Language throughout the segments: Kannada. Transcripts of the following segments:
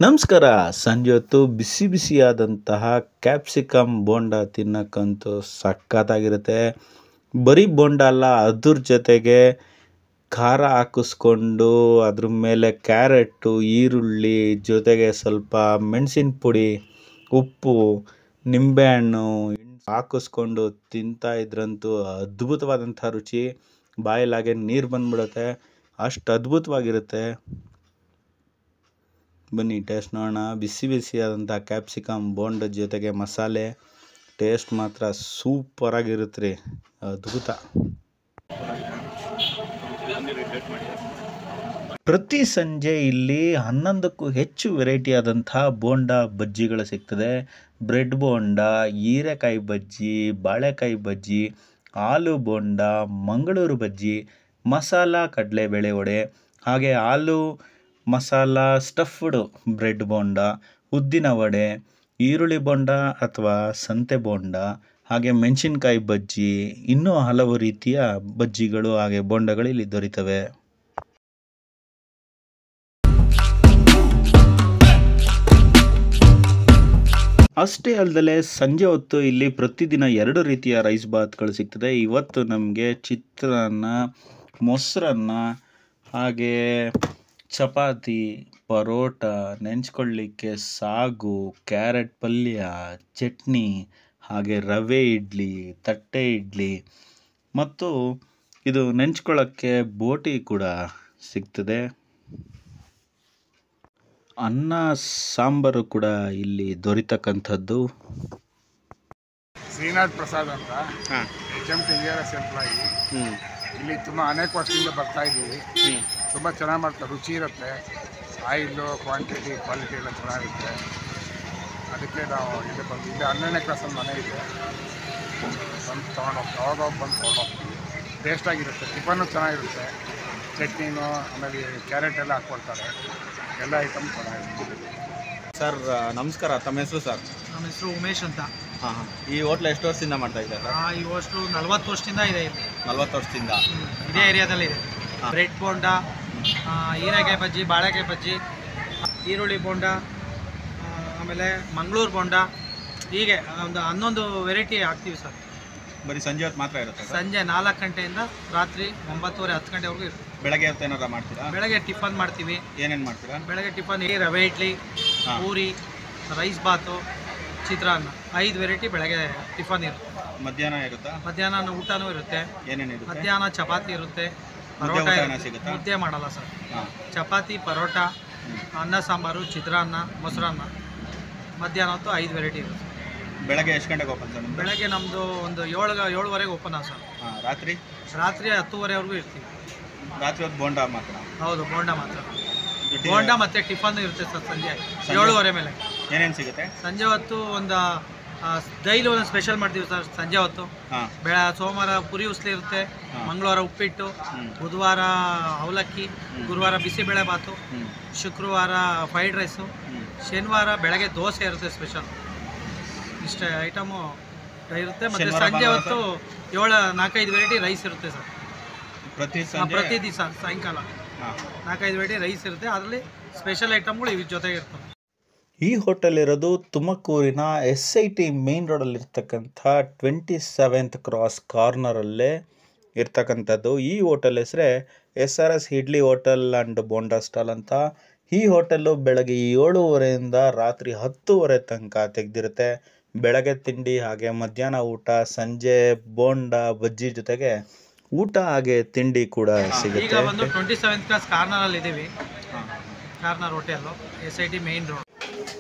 ನಮಸ್ಕಾರ ಸಂಜೆ ಹೊತ್ತು ಬಿಸಿ ಬಿಸಿಯಾದಂತಹ ಕ್ಯಾಪ್ಸಿಕಮ್ ಬೋಂಡ ತಿನ್ನಕ್ಕಂತೂ ಸಖತ್ತಾಗಿರುತ್ತೆ ಬರೀ ಬೋಂಡ ಅಲ್ಲ ಅದ್ರ ಜೊತೆಗೆ ಖಾರ ಹಾಕಿಸ್ಕೊಂಡು ಅದ್ರ ಮೇಲೆ ಕ್ಯಾರೆಟು ಈರುಳ್ಳಿ ಜೊತೆಗೆ ಸ್ವಲ್ಪ ಮೆಣಸಿನ ಪುಡಿ ಉಪ್ಪು ನಿಂಬೆಹಣ್ಣು ಹಾಕಿಸ್ಕೊಂಡು ತಿಂತಾ ಇದ್ರಂತೂ ಅದ್ಭುತವಾದಂಥ ರುಚಿ ಬಾಯಲ್ಲಾಗೆ ನೀರು ಬಂದ್ಬಿಡುತ್ತೆ ಅಷ್ಟು ಅದ್ಭುತವಾಗಿರುತ್ತೆ ಬನ್ನಿ ಟೇಸ್ಟ್ ನೋಡೋಣ ಬಿಸಿ ಬಿಸಿಯಾದಂಥ ಕ್ಯಾಪ್ಸಿಕಮ್ ಬೋಂಡ ಜೊತೆಗೆ ಮಸಾಲೆ ಟೇಸ್ಟ್ ಮಾತ್ರ ಸೂಪರಾಗಿರುತ್ತೆ ರೀ ಅದ್ಭುತ ಪ್ರತಿ ಸಂಜೆ ಇಲ್ಲಿ ಹನ್ನೊಂದಕ್ಕೂ ಹೆಚ್ಚು ವೆರೈಟಿ ಆದಂತಹ ಬೋಂಡ ಬಜ್ಜಿಗಳು ಸಿಗ್ತದೆ ಬ್ರೆಡ್ ಬೋಂಡ ಹೀರೆಕಾಯಿ ಬಜ್ಜಿ ಬಾಳೆಕಾಯಿ ಬಜ್ಜಿ ಆಲೂ ಬೋಂಡ ಮಂಗಳೂರು ಬಜ್ಜಿ ಮಸಾಲ ಕಡಲೆಬೇಳೆ ವಡೆ ಹಾಗೆ ಆಲೂ ಮಸಾಲ ಸ್ಟಫ್ಡ್ ಬ್ರೆಡ್ ಬೋಂಡ ಉದ್ದಿನ ವಡೆ ಈರುಳ್ಳಿ ಬೋಂಡ ಅಥವಾ ಸಂತೆ ಬೋಂಡ ಹಾಗೆ ಮೆಣಸಿನ್ಕಾಯಿ ಬಜ್ಜಿ ಇನ್ನೂ ಹಲವು ರೀತಿಯ ಬಜ್ಜಿಗಳು ಹಾಗೆ ಬೋಂಡಗಳು ಇಲ್ಲಿ ದೊರೀತವೆ ಅಷ್ಟೇ ಅಲ್ಲದೆ ಸಂಜೆ ಹೊತ್ತು ಇಲ್ಲಿ ಪ್ರತಿದಿನ ಎರಡು ರೀತಿಯ ರೈಸ್ ಬಾತ್ಗಳು ಸಿಗ್ತದೆ ಇವತ್ತು ನಮಗೆ ಚಿತ್ರಾನ್ನ ಮೊಸರನ್ನ ಹಾಗೆ ಚಪಾತಿ ಪರೋಟ ನೆಂಚ್ಕೊಳ್ಳಿಕ್ಕೆ ಸಾಗು ಕ್ಯಾರೆಟ್ ಪಲ್ಯ ಚಟ್ನಿ ಹಾಗೆ ರವೆ ಇಡ್ಲಿ ತಟ್ಟೆ ಇಡ್ಲಿ ಮತ್ತು ಇದು ನೆಂಚ್ಕೊಳ್ಳೋಕ್ಕೆ ಬೋಟಿ ಕೂಡ ಸಿಗ್ತದೆ ಅನ್ನ ಸಾಂಬಾರು ಕೂಡ ಇಲ್ಲಿ ದೊರೀತಕ್ಕಂಥದ್ದು ಶ್ರೀನಾಥ್ ಪ್ರಸಾದ್ ಅಂತ ಹಾಂ H M T S employee ಹ್ಞೂ ಇಲ್ಲಿ ತುಂಬ ಅನೇಕ ವರ್ಷದಿಂದ ಬರ್ತಾ ಇದ್ದೀವಿ ತುಂಬ ಚೆನ್ನಾಗಿ ಮಾಡ್ತಾರೆ ರುಚಿ ಇರುತ್ತೆ ಆಯಿಲು ಕ್ವಾಂಟಿಟಿ ಕ್ವಾಲಿಟಿ ಎಲ್ಲ ಚೆನ್ನಾಗಿರುತ್ತೆ ಅದಕ್ಕೆ ನಾವು ಇಲ್ಲಿ ಬಂದು ಇಲ್ಲಿ ಹನ್ನೆರಡನೇ ಕ್ಲಾಸಲ್ಲಿ ಮನೆ ಇದೆ ಬಂದು ತೊಗೊಂಡೋಗ್ತೀವಿ ಅವಾಗ ಬಂದು ತೊಗೊಂಡೋಗ್ತೀವಿ ಟೇಸ್ಟಾಗಿರುತ್ತೆ ಟಿಫನ್ನು ಚೆನ್ನಾಗಿರುತ್ತೆ ಚಟ್ನಿನೂ ಆಮೇಲೆ ಕ್ಯಾರೆಟ್ ಎಲ್ಲ ಹಾಕ್ಕೊಳ್ತಾರೆ ಎಲ್ಲ ಐಟಮ್ ಚೆನ್ನಾಗಿರುತ್ತೆ ಸರ್ ನಮಸ್ಕಾರ ತಮ್ಮ ಹೆಸರು ಸರ್ ನಮ್ಮ ಹೆಸರು ಉಮೇಶ್ ಅಂತ ಹಾಂ ಹಾಂ ಈ ಹೋಟ್ಲ್ ಎಷ್ಟು ವರ್ಷದಿಂದ ಮಾಡ್ತಾ ಇದ್ದಾರೆ ಆ, ಈ ಹೋಸ್ಟ್ಲು ನಲ್ವತ್ತು ವರ್ಷದಿಂದ ಇದೆ ಇಲ್ಲಿ ನಲ್ವತ್ತು ವರ್ಷದಿಂದ ಹ್ಮ್. ಇದೇ ಏರಿಯಾದಲ್ಲಿ ಇದೆ ಹಾ. ಬ್ರೆಡ್ ಬೋಂಡ ಆ, ಹೀರೆಕಾಯಿ ಬಜ್ಜಿ ಬಾಳೆಕಾಯಿ ಬಜ್ಜಿ ಈರುಳ್ಳಿ ಬೋಂಡ ಆ, ಆಮೇಲೆ ಮಂಗಳೂರು ಬೋಂಡ ಹೀಗೆ ಒಂದು ಹನ್ನೊಂದು ವೆರೈಟಿ ಹಾಕ್ತೀವಿ ಸರ್ ಬರೀ ಸಂಜೆ ಹೊತ್ತು ಮಾತ್ರ ಇರುತ್ತೆ ಸರ್ ಸಂಜೆ ನಾಲ್ಕು ಗಂಟೆಯಿಂದ ರಾತ್ರಿ ಒಂಬತ್ತುವರೆ ಹತ್ತು ಗಂಟೆವರೆಗೂ ಇರುತ್ತೆ ಬೆಳಗ್ಗೆ ಹೊತ್ತು ಏನಾರ ಮಾಡ್ತೀರಾ ಬೆಳಗ್ಗೆ ಟಿಫನ್ ಮಾಡ್ತೀವಿ ಏನೇನು ಮಾಡ್ತೀರಾ ಬೆಳಗ್ಗೆ ಟಿಫನ್ ಇಡ್ಲಿ ರವೆ ಇಡ್ಲಿ ಹಾ. ಪೂರಿ ರೈಸ್ ಬಾತು ಚಿತ್ರಾನ್ನ ಐದು ವೆರೈಟಿ ಬೆಳಗ್ಗೆ ಟಿಫನ್ ಇರುತ್ತೆ ಮಧ್ಯಾಹ್ನ ಇರುತ್ತಾ ಮಧ್ಯಾಹ್ನ ಊಟನೂ ಇರುತ್ತೆ ಏನೇನು ಇರುತ್ತೆ ಮಧ್ಯಾಹ್ನ ಚಪಾತಿ ಇರುತ್ತೆ ಮುದ್ದೆ ಪರೋಟ ಊಟ ಏನೋ ಇರುತ್ತೆ. ಸಿಗುತ್ತಾ? ಮುದ್ದೆ ಮಾಡಲ್ಲ ಸರ್ ಹಾಂ ಚಪಾತಿ ಪರೋಟ ಅನ್ನ ಸಾಂಬಾರು ಚಿತ್ರಾನ್ನ ಮೊಸರನ್ನ ಮಧ್ಯಾಹ್ನ ಹೊತ್ತು ಐದು ವೆರೈಟಿ ಇರುತ್ತೆ ಬೆಳಗ್ಗೆ ಎಷ್ಟು ಗಂಟೆಗೆ ಓಪನ್ ಸರ್ ನಿಮ್ಮದು ಬೆಳಗ್ಗೆ ನಮ್ಮದು ಒಂದು ಏಳು ಏಳುವರೆಗೆ ಓಪನ್ ಆಗ ಸರ್ ಹಾಂ ರಾತ್ರಿ ರಾತ್ರಿ ಹತ್ತುವರೆವರೆಗೂ ಇರ್ತೀವಿ ರಾತ್ರಿ ಹೊತ್ತು ಬೋಂಡ ಮಾತ್ರ ಹೌದು ಬೋಂಡ ಮಾತ್ರ ಇದು ಟಿ- ಬೋಂಡ ಮತ್ತು ಟಿಫನ್ ಇರುತ್ತೆ ಸರ್ ಸಂಜೆ ಏಳುವರೆ ಮೇಲೆ ಏನೇನು ಸಿಗುತ್ತೆ ಸಂಜೆ ಹೊತ್ತು ಒಂದು ಡೈಲಿ ಒಂದು ಸ್ಪೆಷಲ್ ಮಾಡ್ತೀವಿ ಸರ್ ಸಂಜೆ ಹೊತ್ತು ಹಾಂ ಬೆಳ ಸೋಮವಾರ ಪುರಿ ಉಸ್ಲಿ ಇರುತ್ತೆ ಹಾ. ಮಂಗಳವಾರ ಉಪ್ಪಿಟ್ಟು ಹ್ಞೂ ಬುಧವಾರ ಅವಲಕ್ಕಿ ಗುರುವಾರ ಬಿಸಿಬೇಳೆ ಬಾತು ಹ್ಞೂ ಶುಕ್ರವಾರ ಫ್ರೈಡ್ ರೈಸು ಹ್ಞೂ ಶನಿವಾರ ಬೆಳಗ್ಗೆ ದೋಸೆ ಇರುತ್ತೆ ಸ್ಪೆಷಲ್ ಇಷ್ಟೇ ಐಟಮು ಇರುತ್ತೆ ಮತ್ತು ಶನಿವಾರ ಸಂಜೆ ಭಾನುವಾರ ಹೊತ್ತು ಏಳು ನಾಲ್ಕೈದು ವೆರೈಟಿ ರೈಸ್ ಇರುತ್ತೆ ಸರ್ ಪ್ರತಿ ಆ, ಸಂಜೆ ಪ್ರತಿ ದಿವಸ ಸಾಯಂಕಾಲ ಹಾಂ ನಾಲ್ಕೈದು ವೆರೈಟಿ ರೈಸ್ ಇರುತ್ತೆ ಅದರಲ್ಲಿ ಸ್ಪೆಷಲ್ ಐಟಮ್ಗಳು ಇದ್ರ ಜೊತೆಗೆ ಇರ್ತವೆ ಈ ಹೋಟೆಲ್ ಇರೋದು ತುಮಕೂರಿನ ಎಸ್ ಐ ಟಿ ಮೇನ್ ರೋಡಲ್ಲಿರ್ತಕ್ಕಂಥ ಟ್ವೆಂಟಿ ಸೆವೆಂತ್ ಕ್ರಾಸ್ ಕಾರ್ನರಲ್ಲೇ ಇರ್ತಕ್ಕಂಥದ್ದು ಈ ಹೋಟೆಲ್ ಹೆಸರೇ S R S idli hotel and bonda stall ಅಂತ ಈ ಹೋಟೆಲ್ಲು ಬೆಳಗ್ಗೆ ಏಳುವರೆಯಿಂದ ರಾತ್ರಿ ಹತ್ತುವರೆ ತನಕ ತೆಗೆದಿರುತ್ತೆ ಬೆಳಗ್ಗೆ ತಿಂಡಿ ಹಾಗೆ ಮಧ್ಯಾಹ್ನ ಊಟ ಸಂಜೆ ಬೋಂಡ ಬಜ್ಜಿ ಜೊತೆಗೆ ಊಟ ಹಾಗೆ ತಿಂಡಿ ಕೂಡ ಈಗ ಸಿಗುತ್ತೆ ಬಂದು ಟ್ವೆಂಟಿ ಸೆವೆಂತ್ ಕ್ಲಾಸ್ ಕಾರ್ನರಲ್ಲಿ ಇದ್ದೀವಿ corner hotel S I T main road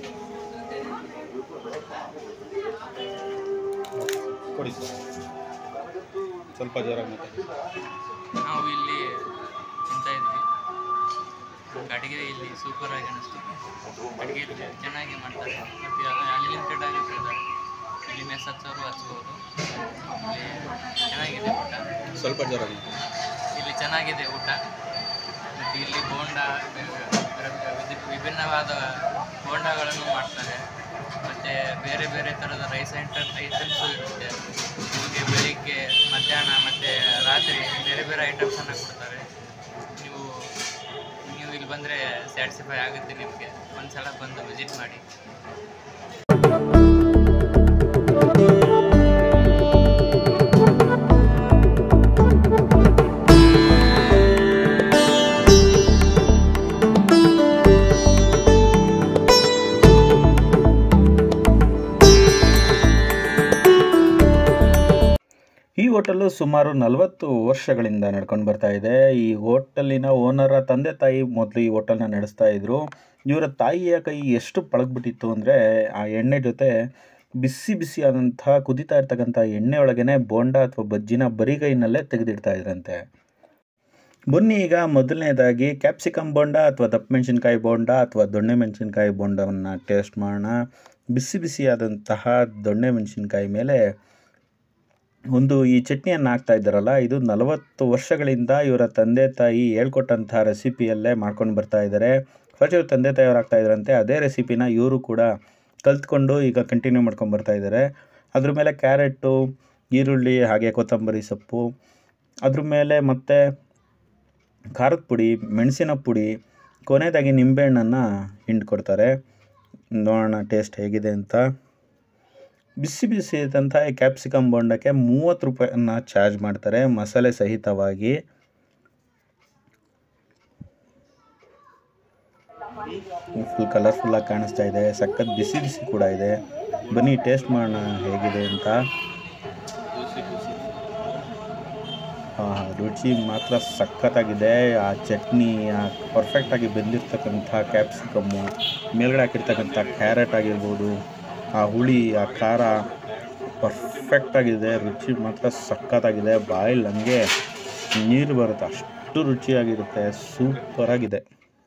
ಕೊಡಿ ಸರ್ ಸ್ವಲ್ಪ ಜೋರಾಗಿ ಮಾತಾಡಿ ನಾವು ಇಲ್ಲಿ ತಿಂತಾ ಇದ್ವಿ ಅಡುಗೆ ಇಲ್ಲಿ ಸೂಪರ್ ಆಗಿ ಅನಿಸ್ತು ಅಡುಗೆ ಇಲ್ಲಿ ಚೆನ್ನಾಗಿ ಮಾಡ್ತಾರೆ ಮತ್ತು ಅನ್ಲಿಮಿಟೆಡ್ ಆಗಿ ಇರ್ತದೆ ಇಲ್ಲಿ ಮೆಸ್ ಹಚ್ಚೋರು ಹಚ್ಬೋದು ಇಲ್ಲಿ ಚೆನ್ನಾಗಿದೆ ಊಟ ಸ್ವಲ್ಪ ಜೋರಾಗಿ ಮಾತಾಡಿ ಇಲ್ಲಿ ಚೆನ್ನಾಗಿದೆ ಊಟ ಮತ್ತು ಇಲ್ಲಿ ಬೋಂಡ ವಿಧಿ- ವಿಭಿನ್ನವಾದ ಬೋಂಡಗಳನ್ನು ಮಾಡ್ತಾರೆ ಮತ್ತು ಬೇರೆ ಬೇರೆ ಥರದ ರೈಸ್ ಐಟಮ್ ಐಟಮ್ಸು ಇರುತ್ತೆ ನಿಮಗೆ ಬೆಳಿಗ್ಗೆ ಮಧ್ಯಾಹ್ನ ಮತ್ತು ರಾತ್ರಿ ಬೇರೆ ಬೇರೆ ಐಟಮ್ಸನ್ನು ಕೊಡ್ತಾರೆ ನೀವು ನೀವು ಇಲ್ಲಿ ಬಂದರೆ ಸ್ಯಾಟಿಸ್ಫೈ ಆಗುತ್ತೆ ನಿಮಗೆ ಒಂದ್ಸಲ ಬಂದು ವಿಸಿಟ್ ಮಾಡಿ ಈ ಹೋಟೆಲು ಸುಮಾರು ನಲವತ್ತು ವರ್ಷಗಳಿಂದ ನಡ್ಕೊಂಡು ಬರ್ತಾ ಇದೆ ಈ ಹೋಟೆಲಿನ ಓನರ ತಂದೆ ತಾಯಿ ಮೊದಲು ಈ ಹೋಟೆಲ್ನ ನಡೆಸ್ತಾ ಇದ್ರು ಇವರ ತಾಯಿಯ ಕೈ ಎಷ್ಟು ಪಳಗ್ಬಿಟ್ಟಿತ್ತು ಅಂದರೆ ಆ ಎಣ್ಣೆ ಜೊತೆ ಬಿಸಿ ಬಿಸಿ ಆದಂಥ ಕುದಿತಾ ಇರ್ತಕ್ಕಂಥ ಎಣ್ಣೆ ಒಳಗೇನೆ ಬೋಂಡ ಅಥವಾ ಬಜ್ಜಿನ ಬರಿಗೈನಲ್ಲೇ ತೆಗೆದಿಡ್ತಾ ಇದ್ರಂತೆ ಬನ್ನಿ ಈಗ ಮೊದಲನೇದಾಗಿ ಕ್ಯಾಪ್ಸಿಕಮ್ ಬೋಂಡ ಅಥವಾ ದಪ್ಪ ಮೆಣಸಿನ್ಕಾಯಿ ಬೋಂಡ ಅಥವಾ ದೊಣ್ಣೆ ಮೆಣಸಿನ್ಕಾಯಿ ಬೋಂಡವನ್ನು ಟೇಸ್ಟ್ ಮಾಡೋಣ ಬಿಸಿ ಬಿಸಿಯಾದಂತಹ ದೊಣ್ಣೆ ಮೆಣಸಿನ್ಕಾಯಿ ಮೇಲೆ ಒಂದು ಈ ಚಟ್ನಿಯನ್ನು ಹಾಕ್ತಾ ಇದ್ದಾರಲ್ಲ ಇದು ನಲವತ್ತು ವರ್ಷಗಳಿಂದ ಇವರ ತಂದೆ ತಾಯಿ ಹೇಳ್ಕೊಟ್ಟಂತಹ ರೆಸಿಪಿಯಲ್ಲೇ ಮಾಡ್ಕೊಂಡು ಬರ್ತಾ ಇದ್ದಾರೆ ಫಸ್ಟ್ ಇವ್ರ ತಂದೆ ತಾಯಿಯವ್ರು ಆಗ್ತಾ ಇದ್ದಾರಂತೆ ಅದೇ ರೆಸಿಪಿನ ಇವರು ಕೂಡ ಕಲ್ತ್ಕೊಂಡು ಈಗ ಕಂಟಿನ್ಯೂ ಮಾಡ್ಕೊಂಡು ಬರ್ತಾ ಇದ್ದಾರೆ ಅದ್ರ ಮೇಲೆ ಕ್ಯಾರೆಟು ಈರುಳ್ಳಿ ಹಾಗೆ ಕೊತ್ತಂಬರಿ ಸೊಪ್ಪು ಅದ್ರ ಮೇಲೆ ಮತ್ತೆ ಖಾರದ ಪುಡಿ ಮೆಣಸಿನ ಪುಡಿ ಕೊನೆಯದಾಗಿ ನಿಂಬೆಹಣ್ಣನ್ನು ಹಿಂಡ್ಕೊಡ್ತಾರೆ ನೋಡೋಣ ಟೇಸ್ಟ್ ಹೇಗಿದೆ ಅಂತ ಬಿಸಿ ಬಿಸಿ ಇದ್ದಂಥ ಈ ಕ್ಯಾಪ್ಸಿಕಮ್ ಬೋಂಡಕ್ಕೆ ಮೂವತ್ತು ರೂಪಾಯಿನ ಚಾರ್ಜ್ ಮಾಡ್ತಾರೆ ಮಸಾಲೆ ಸಹಿತವಾಗಿ ಫುಲ್ ಕಲರ್ಫುಲ್ಲಾಗಿ ಕಾಣಿಸ್ತಾ ಇದೆ ಸಖತ್ ಬಿಸಿ ಬಿಸಿ ಕೂಡ ಇದೆ ಬನ್ನಿ ಟೇಸ್ಟ್ ಮಾಡೋಣ ಹೇಗಿದೆ ಅಂತ ಆ, ರುಚಿ ಮಾತ್ರ ಸಖತ್ತಾಗಿದೆ ಆ ಚಟ್ನಿ ಆ ಪರ್ಫೆಕ್ಟಾಗಿ ಬೆಂದಿರ್ತಕ್ಕಂಥ ಕ್ಯಾಪ್ಸಿಕಮ್ಮು ಮೇಲ್ಗಡೆ ಹಾಕಿರ್ತಕ್ಕಂಥ ಕ್ಯಾರೆಟ್ ಆಗಿರ್ಬೋದು ಆ ಹುಳಿ ಆ ಖಾರ ಪರ್ಫೆಕ್ಟಾಗಿದೆ ರುಚಿ ಮಾತ್ರ ಸಖತ್ತಾಗಿದೆ ಬಾಯಲ್ಲಿ ಹಂಗೆ ನೀರು ಬರುತ್ತೆ ಅಷ್ಟು ರುಚಿಯಾಗಿರುತ್ತೆ ಸೂಪರಾಗಿದೆ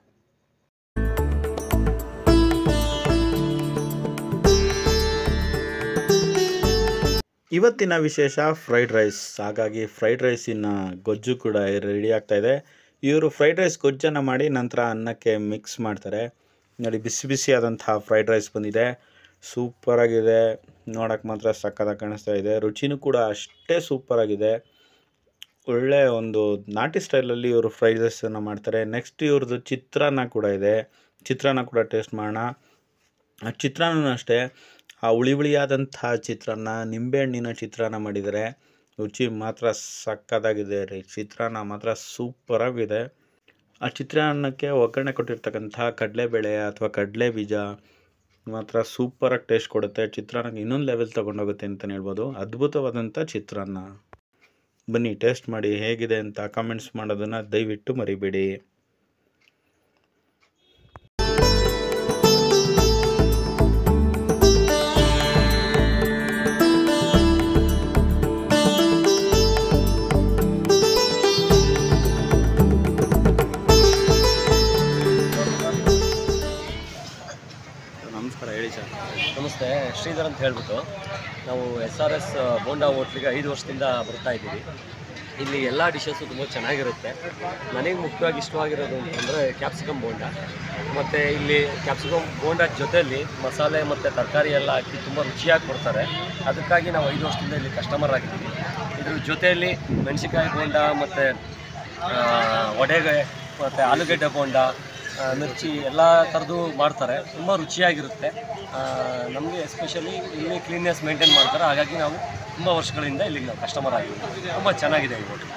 ಇವತ್ತಿನ ವಿಶೇಷ ಫ್ರೈಡ್ ರೈಸ್ ಹಾಗಾಗಿ ಫ್ರೈಡ್ ರೈಸಿನ ಗೊಜ್ಜು ಕೂಡ ರೆಡಿ ಆಗ್ತಾ ಇದೆ ಇವರು ಫ್ರೈಡ್ ರೈಸ್ ಗೊಜ್ಜನ್ನು ಮಾಡಿ ನಂತರ ಅನ್ನಕ್ಕೆ ಮಿಕ್ಸ್ ಮಾಡ್ತಾರೆ ನೋಡಿ ಬಿಸಿ ಬಿಸಿಯಾದಂತಹ ಫ್ರೈಡ್ ರೈಸ್ ಬಂದಿದೆ ಸೂಪರಾಗಿದೆ ನೋಡೋಕ್ಕೆ ಮಾತ್ರ ಸಕ್ಕತ್ತಾಗಿ ಕಾಣಿಸ್ತಾ ಇದೆ ರುಚಿನೂ ಕೂಡ ಅಷ್ಟೇ ಸೂಪರಾಗಿದೆ ಒಳ್ಳೆ ಒಂದು ನಾಟಿ ಸ್ಟೈಲಲ್ಲಿ ಇವರು ಫ್ರೈಡ್ ರೈಸನ್ನು ಮಾಡ್ತಾರೆ ನೆಕ್ಸ್ಟ್ ಇವ್ರದ್ದು ಚಿತ್ರಾನ್ನ ಕೂಡ ಇದೆ ಚಿತ್ರಾನ್ನ ಕೂಡ ಟೇಸ್ಟ್ ಮಾಡೋಣ ಆ ಚಿತ್ರಾನ್ನ ಅಷ್ಟೇ ಆ ಹುಳಿ ಹುಳಿಯಾದಂತಹ ಚಿತ್ರಾನ್ನ ನಿಂಬೆಹಣ್ಣಿನ ಚಿತ್ರಾನ್ನ ಮಾಡಿದ್ದಾರೆ ರುಚಿ ಮಾತ್ರ ಸಕ್ಕತ್ತಾಗಿದೆ ರೀ ಚಿತ್ರಾನ್ನ ಮಾತ್ರ ಸೂಪರಾಗಿದೆ ಆ ಚಿತ್ರಾನ್ನಕ್ಕೆ ಒಗ್ಗರಣೆ ಕೊಟ್ಟಿರ್ತಕ್ಕಂಥ ಕಡಲೆಬೇಳೆ ಅಥವಾ ಕಡಲೆ ಬೀಜ ಮಾತ್ರ ಸೂಪರಾಗಿ ಟೇಸ್ಟ್ ಕೊಡುತ್ತೆ ಚಿತ್ರಾನ್ನಕ್ಕೆ ಇನ್ನೊಂದು ಲೆವೆಲ್ ತೊಗೊಂಡೋಗುತ್ತೆ ಅಂತಲೇ ಹೇಳ್ಬೋದು ಅದ್ಭುತವಾದಂಥ ಚಿತ್ರಾನ್ನ ಬನ್ನಿ ಟೇಸ್ಟ್ ಮಾಡಿ ಹೇಗಿದೆ ಅಂತ ಕಾಮೆಂಟ್ಸ್ ಮಾಡೋದನ್ನು ದಯವಿಟ್ಟು ಮರಿಬೇಡಿ ನಮಸ್ಕಾರ ಹೇಳಿ ಸರ್ ನಮಸ್ತೆ ಶ್ರೀಧರ್ ಅಂತ ಹೇಳ್ಬಿಟ್ಟು ನಾವು ಎಸ್ ಆರ್ ಎಸ್ ಬೋಂಡಾ ಹೋಟ್ಲಿಗೆ ಐದು ವರ್ಷದಿಂದ ಬರ್ತಾ ಇದ್ದೀವಿ ಇಲ್ಲಿ ಎಲ್ಲ ಡಿಶಸ್ಸು ತುಂಬ ಚೆನ್ನಾಗಿರುತ್ತೆ ನನಗೆ ಮುಖ್ಯವಾಗಿ ಇಷ್ಟವಾಗಿರೋದು ಅಂತಂದರೆ ಕ್ಯಾಪ್ಸಿಕಮ್ ಬೋಂಡ ಮತ್ತು ಇಲ್ಲಿ ಕ್ಯಾಪ್ಸಿಕಮ್ ಬೋಂಡ ಜೊತೆಯಲ್ಲಿ ಮಸಾಲೆ ಮತ್ತು ತರಕಾರಿ ಎಲ್ಲ ಹಾಕಿ ತುಂಬ ರುಚಿಯಾಗಿ ಕೊಡ್ತಾರೆ ಅದಕ್ಕಾಗಿ ನಾವು ಐದು ವರ್ಷದಿಂದ ಇಲ್ಲಿ ಕಸ್ಟಮರ್ ಆಗಿದ್ದೀವಿ ಇದ್ರ ಜೊತೆಯಲ್ಲಿ ಮೆಣಸಿನ್ಕಾಯಿ ಬೋಂಡ ಮತ್ತು ವಡೆಗೆ ಮತ್ತು ಆಲೂಗೆಡ್ಡೆ ಬೋಂಡ ಆ, ಮಿರ್ಚಿ ಎಲ್ಲ ಥರದ್ದು ಮಾಡ್ತಾರೆ ತುಂಬ ರುಚಿಯಾಗಿರುತ್ತೆ ನಮಗೆ ಎಸ್ಪೆಷಲಿ ಇಲ್ಲಿ ಕ್ಲೀನ್ನೆಸ್ ಮೇಂಟೈನ್ ಮಾಡ್ತಾರೆ ಹಾಗಾಗಿ ನಾವು ತುಂಬ ವರ್ಷಗಳಿಂದ ಇಲ್ಲಿಗೆ ನಾವು ಕಸ್ಟಮರ್ ಆಗಿದ್ದೀವಿ ತುಂಬ ಚೆನ್ನಾಗಿದೆ ಈ ಹೋಟೆಲ್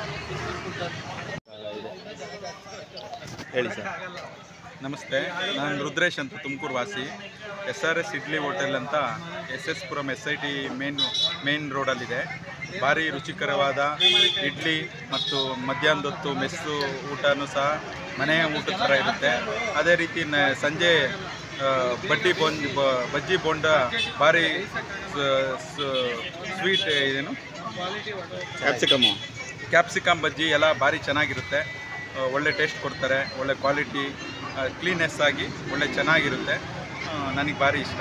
ಹೇಳಿ ಸರ್ ನಮಸ್ತೆ ನಾನು ರುದ್ರೇಶ್ ಅಂತ ತುಮಕೂರು ವಾಸಿ S R S idli hotel ಅಂತ S S Puram S I T main main ರೋಡಲ್ಲಿದೆ ಭಾರಿ ರುಚಿಕರವಾದ ಇಡ್ಲಿ ಮತ್ತು ಮಧ್ಯಾಹ್ನದ ಹೊತ್ತು ಮೆಸ್ಸು ಊಟನೂ ಸಹ ಮನೆಯ ಊಟದ ಥರ ಇರುತ್ತೆ ಅದೇ ರೀತಿ ನ ಸಂಜೆ ಆ, ಬಡ್ಡಿ ಬೋನ್ ಬ- ಬಜ್ಜಿ ಬೋಂಡ ಭಾರಿ ಸ್ವೀಟ್ ಏನು ಕ್ಯಾಪ್ಸಿಕಮ್ಮು ಕ್ಯಾಪ್ಸಿಕಮ್ ಬಜ್ಜಿ ಎಲ್ಲ ಭಾರಿ ಚೆನ್ನಾಗಿರುತ್ತೆ ಆ, ಒಳ್ಳೆ ಟೇಸ್ಟ್ ಕೊಡ್ತಾರೆ ಒಳ್ಳೆ ಕ್ವಾಲಿಟಿ ಕ್ಲೀನೆಸ್ ಆಗಿ ಒಳ್ಳೆ ಚೆನ್ನಾಗಿರುತ್ತೆ ನನಗೆ ಭಾರಿ ಇಷ್ಟ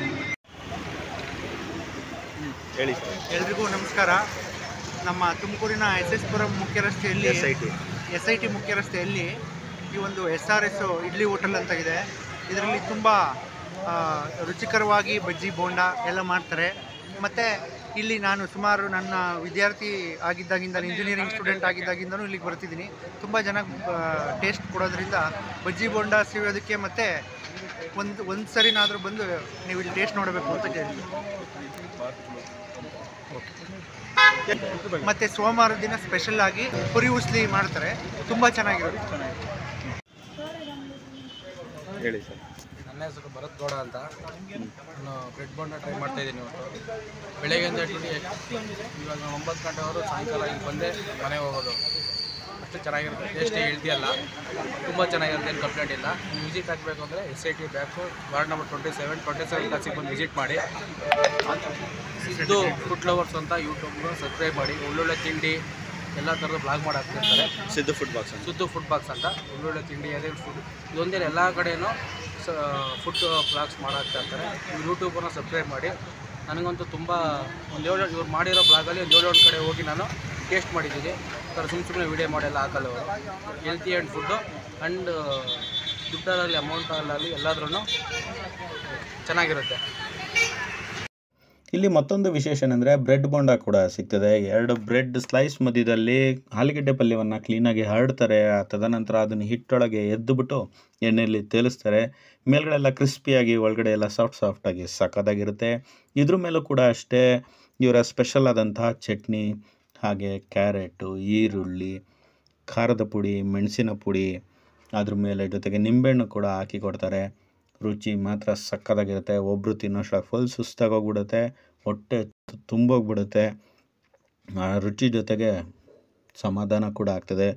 ಹೇಳಿ ಸರ್ ಎಲ್ರಿಗೂ ನಮಸ್ಕಾರ ನಮ್ಮ ತುಮಕೂರಿನ ಎಸ್ ಎಸ್ ಪುರಂ ಮುಖ್ಯ ರಸ್ತೆಯಲ್ಲಿ S I T S I T ಮುಖ್ಯ ರಸ್ತೆಯಲ್ಲಿ ಈ ಒಂದು S R S idli hotel ಅಂತ ಇದೆ ಇದರಲ್ಲಿ ತುಂಬ ರುಚಿಕರವಾಗಿ ಬಜ್ಜಿ ಬೋಂಡ ಎಲ್ಲ ಮಾಡ್ತಾರೆ ಮತ್ತು ಇಲ್ಲಿ ನಾನು ಸುಮಾರು ನನ್ನ ವಿದ್ಯಾರ್ಥಿ ಆಗಿದ್ದಾಗಿಂದ ಇಂಜಿನಿಯರಿಂಗ್ ಸ್ಟೂಡೆಂಟ್ ಆಗಿದ್ದಾಗಿಂದನೂ ಇಲ್ಲಿಗೆ ಬರ್ತಿದ್ದೀನಿ ತುಂಬ ಜನ ಟೇಸ್ಟ್ ಕೊಡೋದ್ರಿಂದ ಬಜ್ಜಿ ಬೋಂಡ ಸಿಗೋದಕ್ಕೆ ಮತ್ತು ಒಂದು ಒಂದು ಸರಿನಾದರೂ ಬಂದು ನೀವು ಇಲ್ಲಿ ಟೇಸ್ಟ್ ನೋಡಬೇಕು ಅಂತ ಕೇಳಿದ್ವಿ ಮತ್ತು ಸೋಮವಾರ ದಿನ ಸ್ಪೆಷಲ್ ಆಗಿ ಪುರಿ ಉಸ್ಲಿ ಮಾಡ್ತಾರೆ ತುಂಬ ಚೆನ್ನಾಗಿರುತ್ತೆ ಹೇಳಿ ಸರ್ ನನ್ನ ಹೆಸರು ಭರತ್ ಗೌಡ ಅಂತ ನಾನು ಬ್ರೆಡ್ ಬೋಂಡ ಟ್ರೈ ಮಾಡ್ತಾ ಇದ್ದೀನಿ ಇವತ್ತು ಬೆಳಗ್ಗೆಯಿಂದ ಇಟ್ಬಿಟ್ಟು ಇವಾಗ ಒಂಬತ್ತು ಗಂಟೆವರೆಗೂ ಸಾಯಂಕಾಲ ಇಲ್ಲಿ ಬಂದೇ ಮನೆಗೆ ಹೋಗೋದು ಅಷ್ಟು ಚೆನ್ನಾಗಿರುತ್ತೆ ಟೇಸ್ಟೇ ಹೇಳ್ತಿಯಲ್ಲ ತುಂಬ ಚೆನ್ನಾಗಿರುತ್ತೆ ಏನು ಕಂಪ್ಲೇಂಟ್ ಇಲ್ಲ ನೀವು ವಿಸಿಟ್ ಆಗಬೇಕು ಅಂದರೆ S I T back ward number twenty seven twenty seven ಕ್ಲಾಸಿಗೆ ಬಂದು ವಿಸಿಟ್ ಮಾಡಿ ಇದು ಫುಡ್ ಲವರ್ಸ್ ಅಂತ ಯೂಟ್ಯೂಬ್ನ ಸಬ್ಸ್ಕ್ರೈಬ್ ಮಾಡಿ ಒಳ್ಳೊಳ್ಳೆ ತಿಂಡಿ ಎಲ್ಲ ಥರದ ಬ್ಲಾಗ್ ಮಾಡಾಕ್ತಿರ್ತಾರೆ Siddu food box Siddu food box ಅಂತ ಒಳ್ಳೊಳ್ಳೆ ತಿಂಡಿ ಅದೇ ಫುಡ್ ಇದೊಂದೇ ಎಲ್ಲ ಕಡೆಯೂ ಫುಡ್ ಬ್ಲಾಗ್ಸ್ ಮಾಡಾಕ್ತಾ ಇರ್ತಾರೆ ಯೂಟ್ಯೂಬನ್ನು ಸಬ್ಸ್ಕ್ರೈಬ್ ಮಾಡಿ ನನಗಂತೂ ತುಂಬ ಒಂದು ಏಳು ಇವ್ರು ಮಾಡಿರೋ ಬ್ಲಾಗಲ್ಲಿ ಒಂದು ಏಳು ಕಡೆ ಹೋಗಿ ನಾನು ಟೇಸ್ಟ್ ಮಾಡಿದ್ದೀನಿ ಥರ ಸುಮ್ಮ ಸುಮ್ಮನೆ ವೀಡಿಯೋ ಮಾಡೆಲ್ಲ ಹಾಕಲ್ಲ ಅವರು ಹೆಲ್ತಿ ಆ್ಯಂಡ್ ಫುಡ್ಡು ಆ್ಯಂಡ್ ದುಡ್ಡಲ್ಲಿ ಅಮೌಂಟಲ್ಲಿ ಎಲ್ಲಾದ್ರೂ ಚೆನ್ನಾಗಿರುತ್ತೆ ಇಲ್ಲಿ ಮತ್ತೊಂದು ವಿಶೇಷ ಏನಂದರೆ ಬ್ರೆಡ್ ಬೋಂಡ ಕೂಡ ಸಿಗ್ತದೆ ಎರಡು ಬ್ರೆಡ್ ಸ್ಲೈಸ್ ಮಧ್ಯದಲ್ಲಿ ಆಲೂಗೆಡ್ಡೆ ಪಲ್ಯವನ್ನು ಕ್ಲೀನಾಗಿ ಹರಡ್ತಾರೆ ಆ ತದನಂತರ ಅದನ್ನು ಹಿಟ್ಟೊಳಗೆ ಎದ್ದುಬಿಟ್ಟು ಎಣ್ಣೆಯಲ್ಲಿ ತೇಲಿಸ್ತಾರೆ ಮೇಲ್ಗಡೆ ಎಲ್ಲ ಕ್ರಿಸ್ಪಿಯಾಗಿ ಒಳಗಡೆ ಎಲ್ಲ ಸಾಫ್ಟ್ ಸಾಫ್ಟಾಗಿ ಸಖತ್ತಾಗಿರುತ್ತೆ ಇದ್ರ ಮೇಲೂ ಕೂಡ ಅಷ್ಟೇ ಇವರ ಸ್ಪೆಷಲ್ ಆದಂತಹ ಚಟ್ನಿ ಹಾಗೆ ಕ್ಯಾರೆಟು ಈರುಳ್ಳಿ ಖಾರದ ಪುಡಿ ಮೆಣಸಿನ ಪುಡಿ ಅದ್ರ ಮೇಲೆ ಜೊತೆಗೆ ನಿಂಬೆಹಣ್ಣು ಕೂಡ ಹಾಕಿ ಕೊಡ್ತಾರೆ ರುಚಿ ಮಾತ್ರ ಸಕ್ಕತ್ತಾಗಿರುತ್ತೆ ಒಬ್ಬರು ತಿನ್ನೋಷ್ಟಾಗಿ ಫುಲ್ ಸುಸ್ತಾಗೋಗ್ಬಿಡುತ್ತೆ ಹೊಟ್ಟೆ ತು- ತುಂಬೋಗ್ಬಿಡುತ್ತೆ ಆ ರುಚಿ ಜೊತೆಗೆ ಸಮಾಧಾನ ಕೂಡ ಆಗ್ತದೆ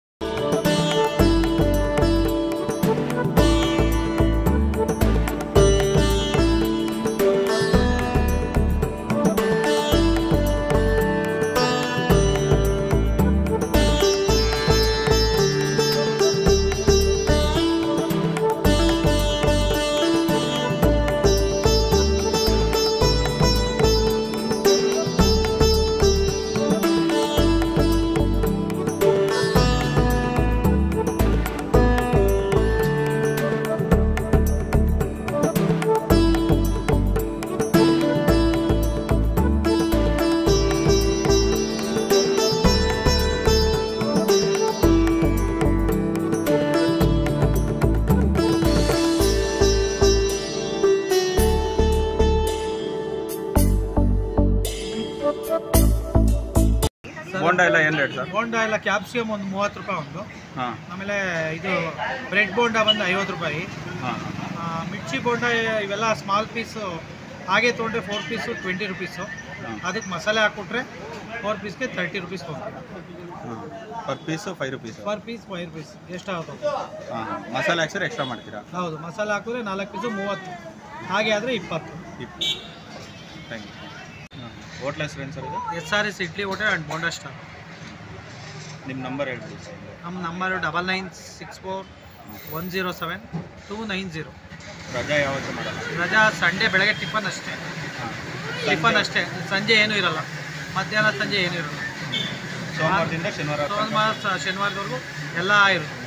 ಬೋಂಡ ಎಲ್ಲ ಏನು ರೇಟ್ ಸರ್ ಬೋಂಡ ಎಲ್ಲ ಕ್ಯಾಪ್ಸಿಕಮ್ ಒಂದು ಮೂವತ್ತು ರೂಪಾಯಿ ಒಂದು ಹಾಂ ಆಮೇಲೆ ಇದು ಬ್ರೆಡ್ ಬೋಂಡ ಬಂದು ಐವತ್ತು ರೂಪಾಯಿ ಹಾಂ ಆ, ಮಿರ್ಚಿ ಬೋಂಡ ಇವೆಲ್ಲ ಸ್ಮಾಲ್ ಪೀಸು ಹಾಗೆ ತೊಗೊಂಡ್ರೆ ಫೋರ್ ಪೀಸು ಟ್ವೆಂಟಿ ರುಪೀಸು ಅದಕ್ಕೆ ಮಸಾಲೆ ಹಾಕ್ಕೊಟ್ರೆ ಫೋರ್ ಪೀಸ್ಗೆ ತರ್ಟಿ ರುಪೀಸ್ ಹೋಗ್ತದೆ ಹಾಂ per piece five rupees per piece five rupees ಎಷ್ಟಾಗುತ್ತೆ ಹಾಂ ಮಸಾಲೆ ಹಾಕ್ಸಿದ್ರೆ ಎಕ್ಸ್ಟ್ರಾ ಮಾಡ್ತೀರಾ ಹೌದು ಮಸಾಲೆ ಹಾಕಿದ್ರೆ ನಾಲ್ಕು ಪೀಸು ಮೂವತ್ತು ಹಾಗೆ ಆದರೆ ಇಪ್ಪತ್ತು ಥ್ಯಾಂಕ್ ಯು ಹೋಟ್ಲ್ ಹೆಸರು ಏನು ಸರ್ ಇದು S R S idli hotel and bonda stall ನಿಮ್ಮ ನಂಬರ್ ಹೇಳ್ಬಿಡಿ ಸರ್ ನಮ್ಮ number double nine six four one zero seven two nine zero ರಜಾ ಯಾವತ್ತೂ ಮಾಡಲ್ಲ ರಜಾ ಸಂಡೇ ಬೆಳಗ್ಗೆ ಟಿಫನ್ ಅಷ್ಟೇ ಟಿಫನ್ ಅಷ್ಟೇ ಸಂಜೆ ಏನೂ ಇರಲ್ಲ ಮಧ್ಯಾಹ್ನ ಸಂಜೆ ಏನೂ ಇರಲ್ಲ ಸೋಮವಾರದಿಂದ ಶನಿವಾರ ಸೋಮವಾರ ಸ- ಶನಿವಾರದವರೆಗೂ ಎಲ್ಲ ಇರುತ್ತೆ